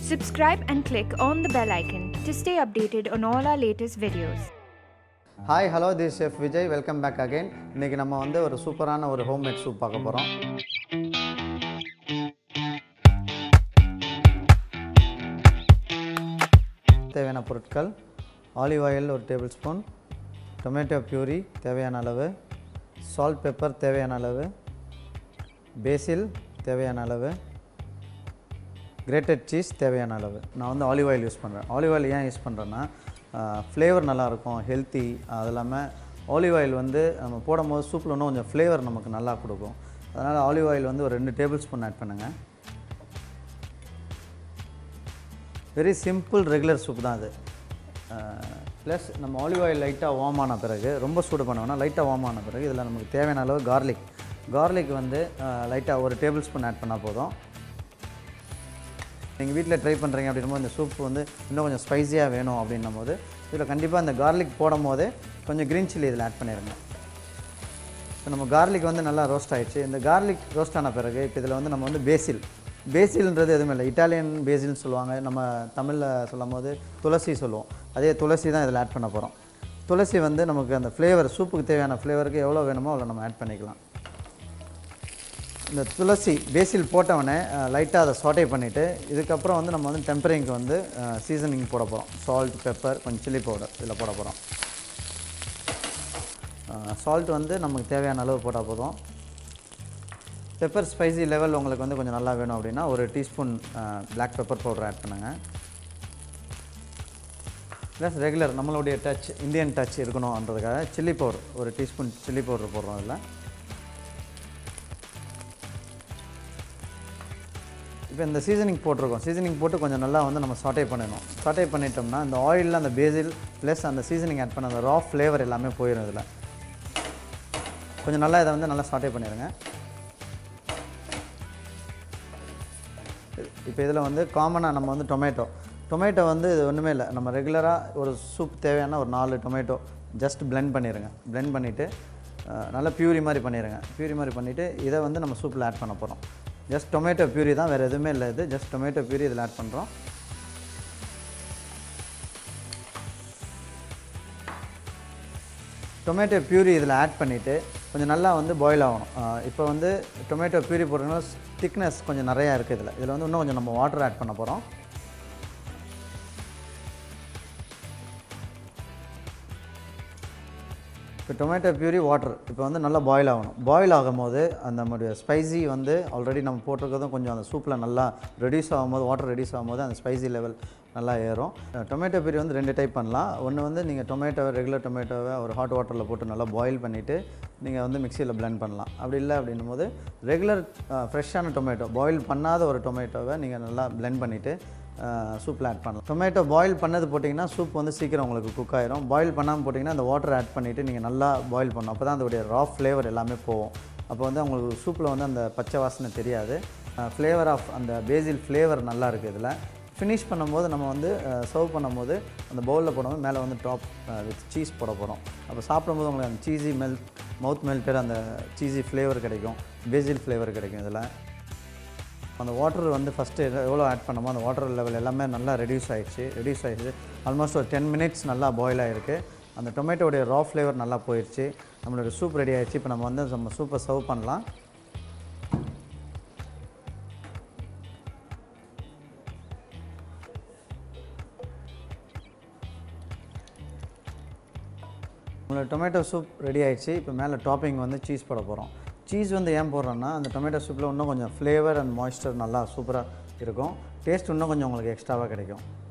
Subscribe and click on the bell icon to stay updated on all our latest videos. Hi hello this chef Vijay welcome back again இன்றைக்கி நம்ம வந்து ஒரு சூப்பரான ஒரு homemade soup பார்க்க போகிறோம் தேவையான பொருட்கள் ஆலிவ் ஆயில் ஒரு டேபிள் ஸ்பூன் டொமேட்டோ பியூரி தேவையான அளவு சால்ட் பெப்பர் தேவையான அளவு பேசில் தேவையான அளவு கிரேட்டட் சீஸ் தேவையான அளவு நான் வந்து ஆலிவ் ஆயில் யூஸ் பண்ணுறேன் ஆலிவ் ஆயில் ஏன் யூஸ் பண்ணுறேன்னா ஃப்ளேவர் நல்லாயிருக்கும் ஹெல்த்தி அது இல்லாமல் ஆலிவ் ஆயில் வந்து நம்ம போடும்போது சூப்பில் இன்னும் கொஞ்சம் ஃப்ளேவர் நமக்கு நல்லா கொடுக்கும் அதனால் ஆலிவ் ஆயில் வந்து ஒரு ரெண்டு டேபிள் ஸ்பூன் ஆட் பண்ணுங்கள் வெரி சிம்பிள் ரெகுலர் சூப் தான் அது ப்ளஸ் நம்ம ஆலிவ் ஆயில் லைட்டாக வார்ம் ஆன பிறகு ரொம்ப சூடு பண்ண வேணாம் லைட்டாக வார்ம் ஆன பிறகு இதில் நமக்கு தேவையான அளவு கார்லிக் கார்லிக் வந்து லைட்டாக ஒரு டேபிள் ஸ்பூன் ஆட் பண்ணால் போதும் நீங்கள் வீட்டில் ட்ரை பண்ணுறீங்க அப்படின்னும் இந்த சூப் வந்து இன்னும் கொஞ்சம் ஸ்பைஸியாக வேணும் அப்படின்னும் போது இதில் கண்டிப்பாக இந்த கார்லிக் போடும் போது கொஞ்சம் க்ரீன் சில்லி இதில் ஆட் பண்ணிடுங்க இப்போ நம்ம கார்லிக் வந்து நல்லா ரோஸ்ட் ஆயிடுச்சு இந்த கார்லிக் ரோஸ்ட் ஆன பிறகு இப்போ இதில் வந்து நம்ம வந்து பேசில் பேசில்ன்றது எதுவுமே இல்லை இட்டாலியன் பேசில்னு சொல்லுவாங்க நம்ம தமிழில் சொல்லும் போது துளசி சொல்லுவோம் அதே துளசி தான் இதில் ஆட் பண்ண போகிறோம் துளசி வந்து நமக்கு அந்த ஃப்ளேவர் சூப்புக்கு தேவையான ஃப்ளேவருக்கு எவ்வளோ வேணுமோ அவ்வளோ நம்ம ஆட் பண்ணிக்கலாம் இந்த துளசி பேசில் போட்டவொடனே லைட்டாக அதை சாட்டே பண்ணிவிட்டு இதுக்கப்புறம் வந்து நம்ம வந்து டெம்பரிங்க்கு வந்து சீசனிங் போட போகிறோம் சால்ட் பெப்பர் கொஞ்சம் சில்லி பவுடர் இதில் போட போகிறோம் சால்ட் வந்து நமக்கு தேவையான அளவு போட்டால் போதும் பெப்பர் ஸ்பைசி லெவல் உங்களுக்கு வந்து கொஞ்சம் நல்லா வேணும் அப்படின்னா ஒரு teaspoon black pepper powder add பண்ணுங்கள் ப்ளஸ் ரெகுலர் நம்மளுடைய டச் இந்தியன் டச் இருக்கணுன்றதுக்காக சில்லி பவுடர் ஒரு டீஸ்பூன் சில்லி பவுடர் போடுறோம் அதில் இப்போ இந்த சீசனிங் போட்டிருக்கோம் சீசனிங் போட்டு கொஞ்சம் நல்லா வந்து நம்ம சாட்டே பண்ணணும் சாட்டே பண்ணிட்டோம்னா இந்த ஆயிலில் அந்த பேசில் ப்ளஸ் அந்த சீசனிங் ஆட் பண்ண அந்த ரா ஃப்ளேவர் எல்லாமே போயிடும் இதில் கொஞ்சம் நல்லா இதை வந்து நல்லா சாட்டே பண்ணிடுங்க இப்போ இதில் வந்து காமனாக நம்ம வந்து டொமேட்டோ டொமேட்டோ வந்து இது ஒன்றுமே இல்லை நம்ம ரெகுலராக ஒரு சூப் தேவையான ஒரு நாலு டொமேட்டோ ஜஸ்ட் பிளெண்ட் பண்ணிடுங்க பிளெண்ட் பண்ணிவிட்டு நல்லா பியூரி மாதிரி பண்ணிடுங்க பியூரி மாதிரி பண்ணிவிட்டு இதை வந்து நம்ம சூப்பில் ஆட் பண்ண போகிறோம் ஜஸ்ட் டொமேட்டோ பியூரி தான் வேறு எதுவுமே இல்லை இது ஜஸ்ட் டொமேட்டோ பியூரி இதில் ஆட் பண்ணுறோம் டொமேட்டோ பியூரி இதில் ஆட் பண்ணிவிட்டு கொஞ்சம் நல்லா வந்து பாயில் ஆகணும் இப்போ வந்து டொமேட்டோ பியூரி போடுறதுனால திக்னஸ் கொஞ்சம் நிறையா இருக்குது இதில் இதில் வந்து இன்னும் கொஞ்சம் நம்ம வாட்டர் ஆட் பண்ண போகிறோம் இப்போ டொமேட்டோ பியூரி வாட்டர் இப்போ வந்து நல்லா பாயில் ஆகணும் பாயில் ஆகும்போது அந்த நம்மளுடைய ஸ்பைசி வந்து ஆல்ரெடி நம்ம போட்டிருக்கிறதும் கொஞ்சம் அந்த சூப்பில் நல்லா ரெடியூஸ் ஆகும்போது வாட்டர் ரெடியூஸ் ஆகும்போது அந்த ஸ்பைசி லெவல் நல்லா ஏறும் டொமேட்டோ பியூரி வந்து ரெண்டு டைப் பண்ணலாம் ஒன்று வந்து நீங்கள் டொமேட்டோவை ரெகுலர் டொமேட்டோவை ஒரு ஹாட் வாட்டரில் போட்டு நல்லா பாயில் பண்ணிவிட்டு நீங்கள் வந்து மிக்சியில் பிளெண்ட் பண்ணலாம் அப்படி இல்லை அப்படின்னும் போது ரெகுலர் ஃப்ரெஷ்ஷான டொமேட்டோ பாயில் பண்ணாத ஒரு டொமேட்டோவை நீங்கள் நல்லா பிளெண்ட் பண்ணிவிட்டு சூப்பில் ஆட் பண்ணலாம் டொமேட்டோ பாயில் பண்ணது போட்டிங்கன்னா சூப் வந்து சீக்கிரம் உங்களுக்கு குக் ஆயிரும் பாயில் பண்ணாமல் போட்டிங்கன்னா அந்த வாட்டர் ஆட் பண்ணிவிட்டு நீங்கள் நல்லா பாயில் பண்ணணும் அப்போ தான் அதோடைய ரா ஃப்ளேவர் எல்லாமே போகும் அப்போ வந்து உங்களுக்கு சூப்பில் வந்து அந்த பச்சை வாசனை தெரியாது ஃப்ளேவர் ஆஃப் அந்த பேசில் ஃப்ளேவர் நல்லா இருக்குது இதில் ஃபினிஷ் பண்ணும்போது நம்ம வந்து சர்வ் பண்ணும்போது அந்த பவுலில் போடும்போது மேலே வந்து டாப் வித் சீஸ் போட போகிறோம் அப்போ சாப்பிடும்போது உங்களுக்கு அந்த சீஸி மெல்ட் மவுத் மெல்டட் அந்த சீஸி ஃப்ளேவர் கிடைக்கும் பேசில் ஃப்ளேவர் கிடைக்கும் இதில் அந்த வாட்டர் வந்து ஃபஸ்ட்டு எவ்வளோ ஆட் பண்ணமோ அந்த வாட்டர் லெவல் எல்லாமே நல்லா ரெடியூஸ் ஆகிடுச்சு ரெடியூஸ் ஆகிடுச்சு ஆல்மோஸ்ட் ஒரு டென் மினிட்ஸ் நல்லா பாயில் ஆகிருக்கு அந்த டொமேட்டோடைய ரா ஃப்ளேவர் நல்லா போயிடுச்சு நம்மளோட சூப் ரெடி ஆகிடுச்சு இப்போ நம்ம வந்து நம்ம சூப்பை சர்வ் பண்ணலாம் நம்மளோட டொமேட்டோ சூப் ரெடி ஆகிடுச்சு இப்போ மேலே டாப்பிங் வந்து சீஸ் போட போகிறோம் சீஸ் வந்து ஏன் போடுறோன்னா அந்த டொமேட்டோ சூப்பில் இன்னும் கொஞ்சம் ஃப்ளேவர் அண்ட் மாய்ஸ்சர் நல்லா சூப்பராக இருக்கும் டேஸ்ட் இன்னும் கொஞ்சம் உங்களுக்கு எக்ஸ்ட்ராவாக கிடைக்கும்